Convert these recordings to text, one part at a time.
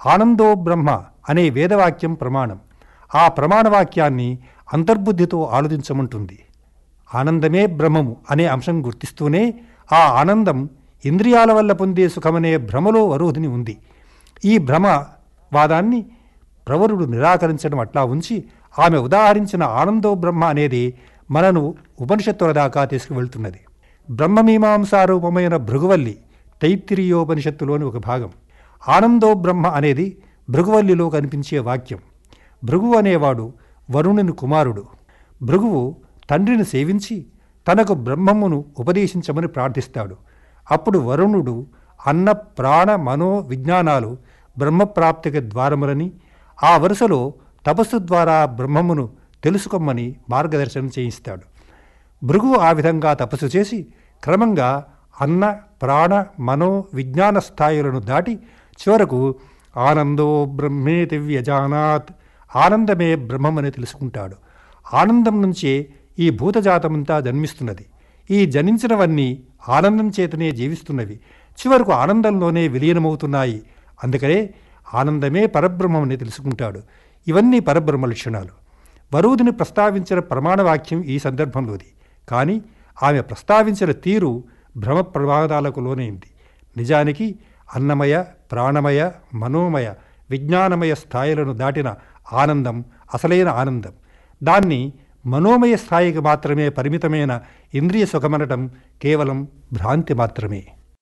ఆనందో బ్రహ్మ అనే వేదవాక్యం ప్రమాణం ఆ ప్రమాణవాక్యాన్ని అంతర్బుద్ధితో ఆలోచించమంటుంది ఆనందమే బ్రహ్మము అనే అంశం గుర్తిస్తూనే ఆ ఆనందం ఇంద్రియాల వల్ల పొందే సుఖమనే భ్రమలో వరోధిని ఉంది ఈ భ్రమ వాదాన్ని ప్రవరుడు నిరాకరించడం అట్లా ఉంచి ఆమె ఉదాహరించిన ఆనందో బ్రహ్మ అనేది మనను ఉపనిషత్తుల దాకా తీసుకువెళ్తున్నది బ్రహ్మమీమాంసారూపమైన భృగువల్లి తైత్తిరీయోపనిషత్తులోని ఒక భాగం ఆనందో బ్రహ్మ అనేది భృగువల్లిలో కనిపించే వాక్యం భృగు అనేవాడు వరుణుని కుమారుడు భృగువు తండ్రిని సేవించి తనకు బ్రహ్మమును ఉపదేశించమని ప్రార్థిస్తాడు అప్పుడు వరుణుడు అన్న ప్రాణ మనో విజ్ఞానాలు బ్రహ్మప్రాప్తికి ద్వారములని ఆ వరుసలో తపస్సు ద్వారా బ్రహ్మమును తెలుసుకోమని మార్గదర్శనం చేయిస్తాడు భృగువు ఆ విధంగా తపస్సు చేసి క్రమంగా అన్న ప్రాణ మనో విజ్ఞాన స్థాయిలను దాటి చివరకు ఆనందో బ్రహ్మేతి వ్యజానాత్ ఆనందమే బ్రహ్మమని తెలుసుకుంటాడు ఆనందం నుంచే ఈ భూతజాతమంతా జన్మిస్తున్నది ఈ జనించినవన్నీ ఆనందం చేతనే జీవిస్తున్నవి చివరకు ఆనందంలోనే విలీనమవుతున్నాయి అందుకనే ఆనందమే పరబ్రహ్మమని తెలుసుకుంటాడు ఇవన్నీ పరబ్రహ్మ లక్షణాలు వరూధిని ప్రస్తావించిన ప్రమాణవాక్యం ఈ సందర్భంలోది కానీ ఆమె ప్రస్తావించిన తీరు భ్రమ ప్రమాదాలకు లోనైంది నిజానికి అన్నమయ ప్రాణమయ మనోమయ విజ్ఞానమయ స్థాయిలను దాటిన ఆనందం అసలైన ఆనందం దాన్ని మనోమయ స్థాయికి మాత్రమే పరిమితమైన ఇంద్రియ సుఖమనటం కేవలం భ్రాంతి మాత్రమే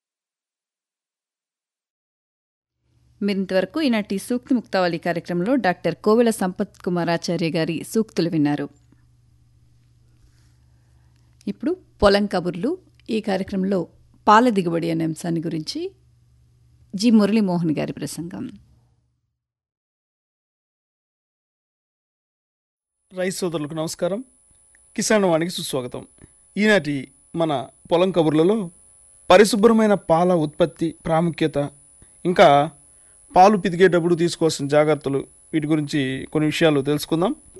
మీరింతవరకు ఈనాటి సూక్తి ముక్తావళి కార్యక్రమంలో డాక్టర్ కోవెల సంపత్ కుమారాచార్య గారి సూక్తులు విన్నారు ఇప్పుడు పొలం కబుర్లు ఈ కార్యక్రమంలో పాల దిగుబడి అనే అంశాన్ని గురించి జి మురళీమోహన్ గారి ప్రసంగం రైస్ సోదరులకు నమస్కారం కిసాన్ వాణికి సుస్వాగతం ఈనాటి మన పొలం కబుర్లలో పరిశుభ్రమైన పాల ఉత్పత్తి ప్రాముఖ్యత ఇంకా పాలు పితికేటప్పుడు తీసుకోవాల్సిన జాగ్రత్తలు వీటి గురించి కొన్ని విషయాలు తెలుసుకుందాం